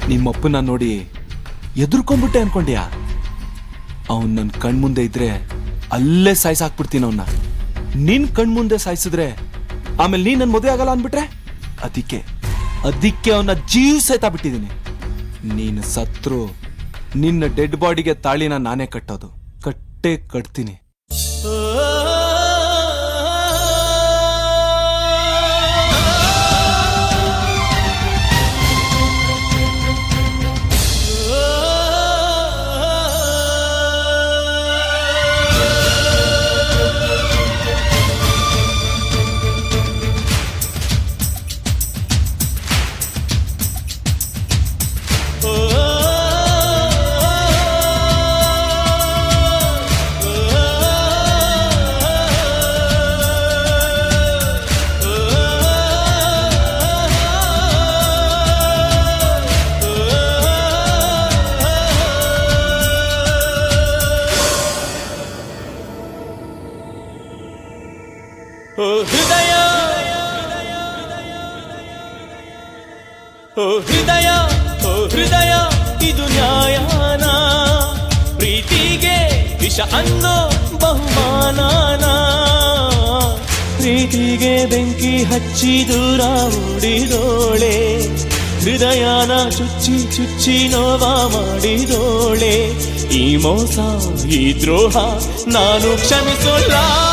ನಿಮ್ಮಪ್ಪನ ನೋಡಿ ಎದುರ್ಕೊಂಡ್ಬಿಟ್ಟೆ ಅನ್ಕೊಂಡ್ಯಾ ಅವನ್ ನನ್ ಕಣ್ಮುಂದೆ ಇದ್ರೆ ಅಲ್ಲೇ ಸಾಯ್ಸಾಕ್ಬಿಡ್ತೀನಿ ಅವನ್ನ ನಿನ್ ಕಣ್ಮುಂದೆ ಸಾಯಿಸಿದ್ರೆ ಆಮೇಲೆ ನೀನ್ ನನ್ ಮದುವೆ ಆಗಲ್ಲ ಅನ್ಬಿಟ್ರೆ ಅದಕ್ಕೆ ಅದಕ್ಕೆ ಅವನ ಜೀವ ಸಹಿತ ಬಿಟ್ಟಿದ್ದೀನಿ ನೀನು ಸತ್ರು ನಿನ್ನ ಡೆಡ್ ಬಾಡಿಗೆ ತಾಳಿನ ನಾನೇ ಕಟ್ಟೋದು ಕಟ್ಟೇ ಕಟ್ತೀನಿ ಓ ಹೃದಯ ಓ ಹೃದಯ ಓ ಹೃದಯ ಇದು ನ್ಯಾಯನ ಪ್ರೀತಿಗೆ ವಿಷ ಅನ್ನೋ ಬಹುಮಾನನ ಪ್ರೀತಿಗೆ ಬೆಂಕಿ ಹಚ್ಚಿ ದೂರ ಓಡಿದೋಳೆ ಹೃದಯನ ಚುಚ್ಚಿ ಚುಚ್ಚಿ ನೋವ ಮಾಡಿದೋಳೆ ಈ ಮೋಸ ಈ ದ್ರೋಹ ನಾನು ಕ್ಷಮಿಸೋಲ್ಲ